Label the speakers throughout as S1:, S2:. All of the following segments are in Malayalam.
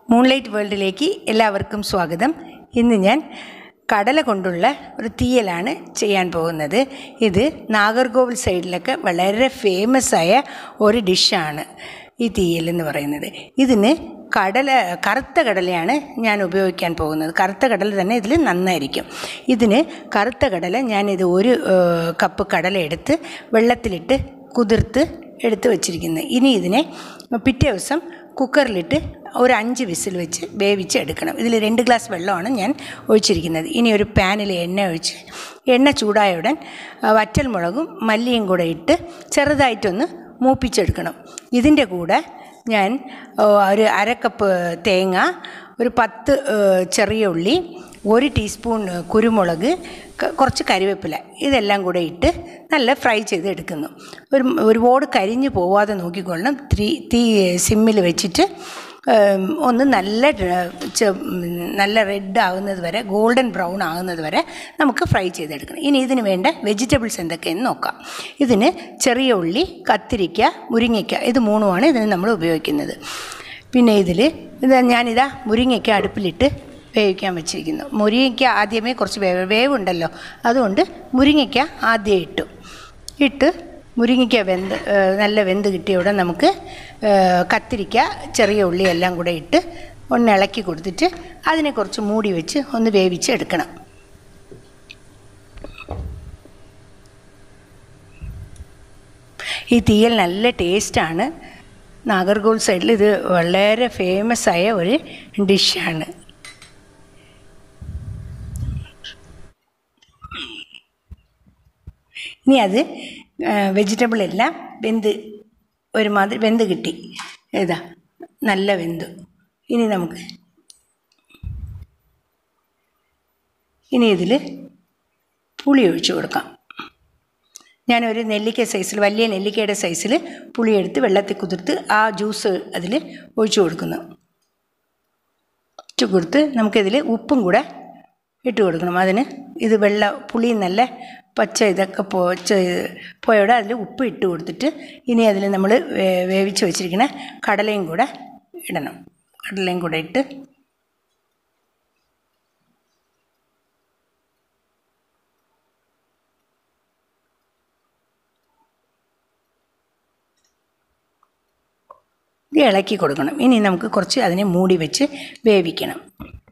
S1: മൂൺലൈറ്റ് വേൾഡിലേക്ക് എല്ലാവർക്കും സ്വാഗതം ഇന്ന് ഞാൻ കടല കൊണ്ടുള്ള ഒരു തീയലാണ് ചെയ്യാൻ പോകുന്നത് ഇത് നാഗർകോവിൽ സൈഡിലൊക്കെ വളരെ ഫേമസ് ആയ ഒരു ഡിഷാണ് ഈ തീയൽ എന്ന് പറയുന്നത് ഇതിന് കടല കറുത്ത കടലയാണ് ഞാൻ ഉപയോഗിക്കാൻ പോകുന്നത് കറുത്ത കടല തന്നെ ഇതിൽ നന്നായിരിക്കും ഇതിന് കറുത്ത കടല ഞാനിത് ഒരു ഏഹ്, കപ്പ് കടല എടുത്ത് വെള്ളത്തിലിട്ട് കുതിർത്ത് എടുത്ത് വച്ചിരിക്കുന്നത് ഇനി ഇതിനെ പിറ്റേ ദിവസം കുക്കറിലിട്ട് ഒരു അഞ്ച് വിസിൽ വെച്ച് വേവിച്ച് എടുക്കണം ഇതിൽ രണ്ട് ഗ്ലാസ് വെള്ളമാണ് ഞാൻ ഒഴിച്ചിരിക്കുന്നത് ഇനി ഒരു പാനിൽ എണ്ണ ഒഴിച്ച് എണ്ണ ചൂടായ ഉടൻ ആ, വറ്റൽമുളകും മല്ലിയും കൂടെ ഇട്ട് ചെറുതായിട്ടൊന്ന് മൂപ്പിച്ചെടുക്കണം ഇതിൻ്റെ കൂടെ ഞാൻ ആ, ഒരു അരക്കപ്പ് തേങ്ങ ഒരു പത്ത് ആ, ചെറിയ ഉള്ളി ഒരു ടീസ്പൂൺ കുരുമുളക് ക- കുറച്ച് കരിവേപ്പില ഇതെല്ലാം കൂടെ ഇട്ട് നല്ല ഫ്രൈ ചെയ്ത് എടുക്കുന്നു ഒരു ഒരുപാട് കരിഞ്ഞു പോവാതെ നോക്കിക്കൊള്ളണം തീ തീ സിമ്മിൽ വെച്ചിട്ട് ഉം, ഒന്ന് നല്ല ര- ചെ- ഉം, നല്ല റെഡ് ആകുന്നത് വരെ ഗോൾഡൻ ബ്രൗൺ ആകുന്നത് വരെ നമുക്ക് ഫ്രൈ ചെയ്തെടുക്കണം ഇനി ഇതിന് വേണ്ട വെജിറ്റബിൾസ് എന്തൊക്കെയെന്ന് നോക്കാം ഇതിന് ചെറിയ ഉള്ളി കത്തിരിക്ക മുരിങ്ങയ്ക്ക ഇത് മൂന്നുമാണ് ഇതിന് നമ്മൾ ഉപയോഗിക്കുന്നത് പിന്നെ ഇതിൽ ഇത് ഞാനിതാ മുരിങ്ങയ്ക്ക അടുപ്പിലിട്ട് വേവിക്കാൻ വെച്ചിരിക്കുന്നു മുരിങ്ങയ്ക്ക ആദ്യമേ കുറച്ച് വേവ് വേവുണ്ടല്ലോ അതുകൊണ്ട് മുരിങ്ങയ്ക്ക ആദ്യം ഇട്ടു ഇട്ട് മുരിങ്ങയ്ക്ക വെന്ത് ഏഹ് നല്ല വെന്ത് കിട്ടിയ ഉടൻ നമുക്ക് ഏഹ് കത്തിരിക്ക ചെറിയ ഉള്ളി എല്ലാം കൂടെ ഇട്ട് ഒന്ന് ഇളക്കി കൊടുത്തിട്ട് അതിനെ കുറച്ച് മൂടി വെച്ച് ഒന്ന് വേവിച്ച് എടുക്കണം ഈ തീയൽ നല്ല ടേസ്റ്റാണ് നാഗർകോവിൽ സൈഡിൽ ഇത് വളരെ ഫേമസ് ആയ ഒരു ഡിഷാണ് ഇനി അത് വെജിറ്റബിൾ എല്ലാം വെന്ത് ഒരുമാതിരി വെന്ത് കിട്ടി ഏതാ നല്ല വെന്തു ഇനി നമുക്ക് ഇനി ഇതിൽ പുളി ഒഴിച്ചു കൊടുക്കാം ഞാനൊരു നെല്ലിക്ക സൈസിൽ വലിയ നെല്ലിക്കയുടെ സൈസിൽ പുളിയെടുത്ത് വെള്ളത്തിൽ കുതിർത്ത് ആ ജ്യൂസ് അതിൽ ഒഴിച്ചു കൊടുക്കുന്നു ഒഴിച്ചു കൊടുത്ത് നമുക്കിതിൽ ഉപ്പും കൂടെ ഇട്ട് കൊടുക്കണം അതിന് ഇത് വെള്ള പുളി നല്ല പച്ച ഇതൊക്കെ പോച്ച പോയോടെ അതിൽ ഉപ്പ് ഇട്ട് കൊടുത്തിട്ട് ഇനി അതിൽ നമ്മൾ വേവിച്ച് വെച്ചിരിക്കുന്ന കടലയും കൂടെ ഇടണം കടലയും കൂടെ ഇട്ട് ഇത് ഇളക്കി കൊടുക്കണം ഇനി നമുക്ക് കുറച്ച് അതിനെ മൂടി വെച്ച് വേവിക്കണം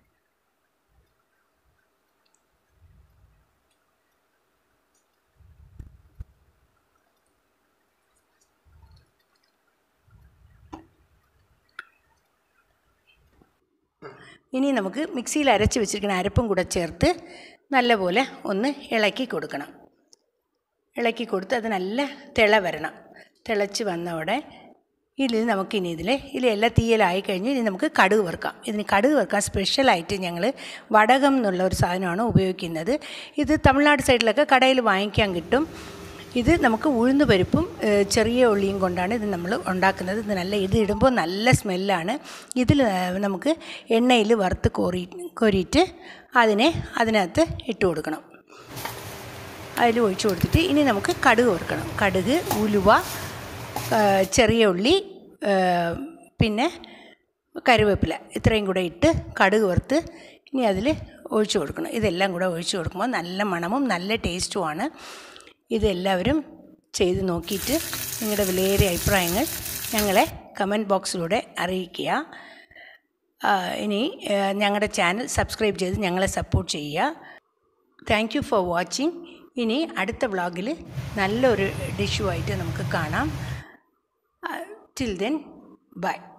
S1: ഇനി നമുക്ക് മിക്സിയിൽ അരച്ച് വെച്ചിരിക്കുന്ന അരപ്പും കൂടെ ചേർത്ത് നല്ലപോലെ ഒന്ന് ഇളക്കി കൊടുക്കണം ഇളക്കി കൊടുത്ത് അത് നല്ല തിള വരണം തിളച്ച് വന്നവിടെ ഇതിൽ നമുക്കിനി ഇതിൽ ഇതിലെല്ലാം തീയലായി കഴിഞ്ഞ് ഇനി നമുക്ക് കടുക് വറുക്കാം ഇതിന് കടുക് വറുക്കാൻ സ്പെഷ്യലായിട്ട് ഞങ്ങൾ വടകം എന്നുള്ള ഒരു സാധനമാണ് ഉപയോഗിക്കുന്നത് ഇത് തമിഴ്നാട് സൈഡിലൊക്കെ കടയിൽ വാങ്ങിക്കാൻ കിട്ടും ഇത് നമുക്ക് ഉഴുന്ന് പരിപ്പും ഏഹ്, ചെറിയ ഉള്ളിയും കൊണ്ടാണ് ഇത് നമ്മൾ ഉണ്ടാക്കുന്നത് ഇത് നല്ല ഇത് ഇടുമ്പോൾ നല്ല സ്മെല്ലാണ് ഇതിൽ നമുക്ക് എണ്ണയിൽ വറുത്ത് കോരി കോരിയിട്ട് അതിനെ അതിനകത്ത് ഇട്ട് കൊടുക്കണം അതിൽ ഒഴിച്ചു കൊടുത്തിട്ട് ഇനി നമുക്ക് കടുക് വറുക്കണം കടുക് ഉലുവ ആ, ചെറിയ ഉള്ളി ആ, പിന്നെ കരുവേപ്പില ഇത്രയും കൂടെ ഇട്ട് കടുക് വറുത്ത് ഇനി അതിൽ ഒഴിച്ചു കൊടുക്കണം ഇതെല്ലാം കൂടെ ഒഴിച്ചു കൊടുക്കുമ്പോൾ നല്ല മണമും നല്ല ടേസ്റ്റുമാണ് ഇതെല്ലാവരും ചെയ്ത് നോക്കിയിട്ട് നിങ്ങളുടെ വിലയേറിയ അഭിപ്രായങ്ങൾ ഞങ്ങളെ കമൻറ്റ് ബോക്സിലൂടെ അറിയിക്കുക ആ, ഇനി ആ, ഞങ്ങളുടെ ചാനൽ സബ്സ്ക്രൈബ് ചെയ്ത് ഞങ്ങളെ സപ്പോർട്ട് ചെയ്യുക താങ്ക് യു ഫോർ വാച്ചിങ് ഇനി അടുത്ത വ്ളോഗിൽ നല്ലൊരു ഡിഷുമായിട്ട് നമുക്ക് കാണാം ടിൽ ദെൻ ബൈ